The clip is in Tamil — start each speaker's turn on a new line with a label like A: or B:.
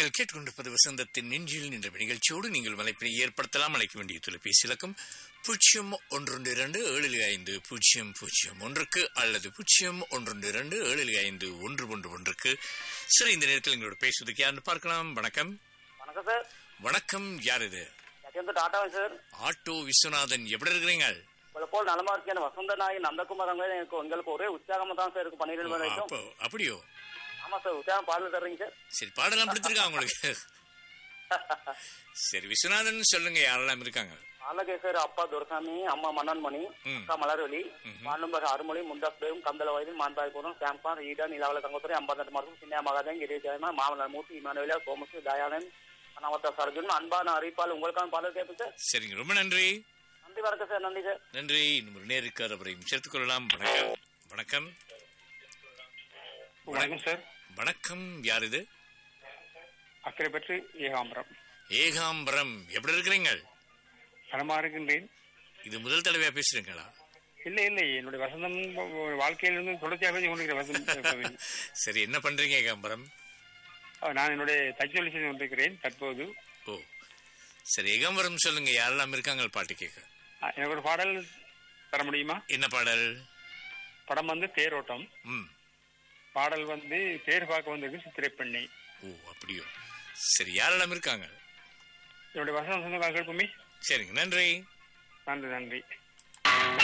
A: நீங்கள் கேட்டுக்கொண்டிருப்பது வசந்தத்தின் நெஞ்சில் நின்ற நிகழ்ச்சியோடு நீங்கள் வலைப்பினை ஏற்படுத்தலாம் அழைக்க வேண்டிய தொலைபேசி இலக்கம் பூஜ்ஜியம் ஒன்றொன்று இரண்டு ஏழு ஐந்து பூஜ்ஜியம் பூஜ்ஜியம் ஒன்றுக்கு அல்லது பூஜ்ஜியம் ஒன்றொன்று இரண்டு ஏழு ஐந்து ஒன்று ஒன்று ஒன்றுக்கு சரி இந்த நேரத்தில் எங்களோட பேசுவதுக்கு யாருன்னு பார்க்கலாம் வணக்கம்
B: வணக்கம் சார்
A: வணக்கம் யார் இது
B: எந்த டாட்டா சார்
A: ஆட்டோ விஸ்வநாதன் எப்படி இருக்கிறீங்க
B: உங்களை போல் நலமா இருக்கேன் வசந்த நாய் நந்தகுமார் அவங்க எனக்கு உங்களுக்கு ஒரே உற்சாகமா தான் சார் இருக்கு பன்னிரெண்டு மணி வரைக்கும்
A: அப்போ அப்படியோ
B: ஆமா சார் உற்சாகம் பாடல் தர்றீங்க சார்
A: சரி பாடலாம் பிடிச்சிருக்கா உங்களுக்கு சரி விஸ்வநாதன் சொல்லுங்க யாரெல்லாம் இருக்காங்க
B: அழகே சார் அப்பா துரசாமி அம்மா மன்னன்மணி
A: ம்.
B: அக்கா மலர்வெளி மாண்புமிகு அருமொழி முந்தாஸ் தேவம் கந்தல வயது மாண்பாய்புரம் சாம்பான் ஈடா நிலாவல தங்கத்துறை அம்பத்தெட்டு மார்க்கும் சின்ன மகாதன் கிரிஜாயமா மாமலர் மூர்த்தி இமானுவேலா சோமசு தயானந்த் அனாவத்த சர்ஜன் அன்பான அறிவிப்பால் உங்களுக்கான பாடல் கேட்பேன் சார்
A: சரிங்க ரொம்ப நன்றி
B: நன்றி வணக்கம் சார் நன்றி சார்
A: நன்றி இன்னும் ஒரு நேருக்கு அவரையும் சேர்த்துக் கொள்ளலாம் வணக்கம் வணக்கம்
C: வணக்கம் சார்
A: வணக்கம் யார் இது
C: அக்கறை பற்றி ஏகாம்பரம்
A: ஏகாம்பரம் எப்படி இருக்கிறீங்க
C: நலமா இருக்கின்றேன்
A: இது முதல் தடவையா பேசுறீங்களா
C: இல்லை இல்லை என்னுடைய வசந்தம் வாழ்க்கையிலிருந்து தொடர்ச்சியாக பேசி கொண்டிருக்கிறேன் வசந்தம்
A: சரி என்ன பண்றீங்க ஏகாம்பரம்
C: நான் என்னுடைய தச்சொலி செய்து கொண்டிருக்கிறேன் தற்போது
A: ஓ சரி ஏகாம்பரம் சொல்லுங்க யாரெல்லாம் இருக்காங்க பாட்டு கேட்க
C: அஹ், எனக்கு ஒரு பாடல் தர முடியுமா
A: என்ன பாடல்
C: படம் வந்து தேரோட்டம்
A: ம்
C: பாடல் வந்து தேர் பார்க்க வந்திருக்கு சித்திரை பெண்ணை
A: ஓ அப்படியோ சரி யாரெல்லாம் இருக்காங்க
C: என்னுடைய வசந்தம் சொந்த கேட்போமே
A: சரிங்க நன்றி
C: நன்றி நன்றி